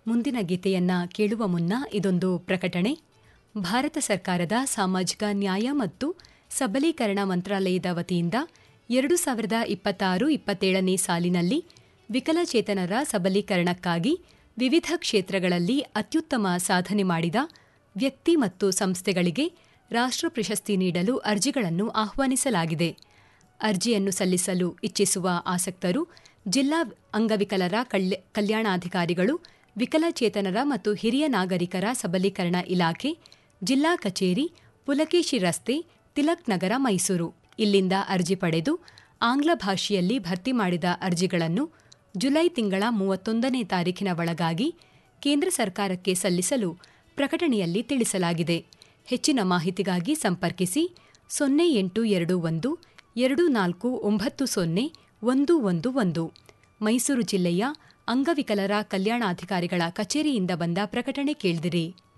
ಮುಂದಿನ ಗೀತೆಯನ್ನ ಕೇಳುವ ಮುನ್ನ ಇದೊಂದು ಪ್ರಕಟಣೆ ಭಾರತ ಸರ್ಕಾರದ ಸಾಮಾಜಿಕ ನ್ಯಾಯ ಮತ್ತು ಸಬಲೀಕರಣ ಮಂತ್ರಾಲಯದ ವತಿಯಿಂದ ಎರಡು ಸಾವಿರದ ಇಪ್ಪತ್ತಾರು ಇಪ್ಪತ್ತೇಳನೇ ಸಾಲಿನಲ್ಲಿ ವಿಕಲಚೇತನರ ಸಬಲೀಕರಣಕ್ಕಾಗಿ ವಿವಿಧ ಕ್ಷೇತ್ರಗಳಲ್ಲಿ ಅತ್ಯುತ್ತಮ ಸಾಧನೆ ಮಾಡಿದ ವ್ಯಕ್ತಿ ಮತ್ತು ಸಂಸ್ಥೆಗಳಿಗೆ ರಾಷ್ಟ್ರ ಪ್ರಶಸ್ತಿ ನೀಡಲು ಅರ್ಜಿಗಳನ್ನು ಆಹ್ವಾನಿಸಲಾಗಿದೆ ಅರ್ಜಿಯನ್ನು ಸಲ್ಲಿಸಲು ಇಚ್ಛಿಸುವ ಆಸಕ್ತರು ಜಿಲ್ಲಾ ಅಂಗವಿಕಲರ ಕಲ್ಯ- ಕಲ್ಯಾಣಾಧಿಕಾರಿಗಳು ವಿಕಲಚೇತನರ ಮತ್ತು ಹಿರಿಯ ನಾಗರಿಕರ ಸಬಲೀಕರಣ ಇಲಾಖೆ ಜಿಲ್ಲಾ ಕಚೇರಿ ಪುಲಕೇಶಿ ರಸ್ತೆ ತಿಲಕ್ ನಗರ ಮೈಸೂರು ಇಲ್ಲಿಂದ ಅರ್ಜಿ ಪಡೆದು ಆಂಗ್ಲ ಭಾಷೆಯಲ್ಲಿ ಭರ್ತಿ ಮಾಡಿದ ಅರ್ಜಿಗಳನ್ನು ಜುಲೈ ತಿಂಗಳ ಮೂವತ್ತೊಂದನೇ ತಾರೀಖಿನ ಒಳಗಾಗಿ ಕೇಂದ್ರ ಸರ್ಕಾರಕ್ಕೆ ಸಲ್ಲಿಸಲು ಪ್ರಕಟಣೆಯಲ್ಲಿ ತಿಳಿಸಲಾಗಿದೆ ಹೆಚ್ಚಿನ ಮಾಹಿತಿಗಾಗಿ ಸಂಪರ್ಕಿಸಿ ಸೊನ್ನೆ ಎಂಟು ಎರಡು ಒಂದು ಎರಡು ನಾಲ್ಕು ಒಂಬತ್ತು ಸೊನ್ನೆ ಒಂದು ಒಂದು ಒಂದು ಮೈಸೂರು ಜಿಲ್ಲೆಯ ಅಂಗವಿಕಲರ ಕಲ್ಯಾಣಾಧಿಕಾರಿಗಳ ಕಚೇರಿಯಿಂದ ಬಂದ ಪ್ರಕಟಣೆ ಕೇಳಿದಿರಿ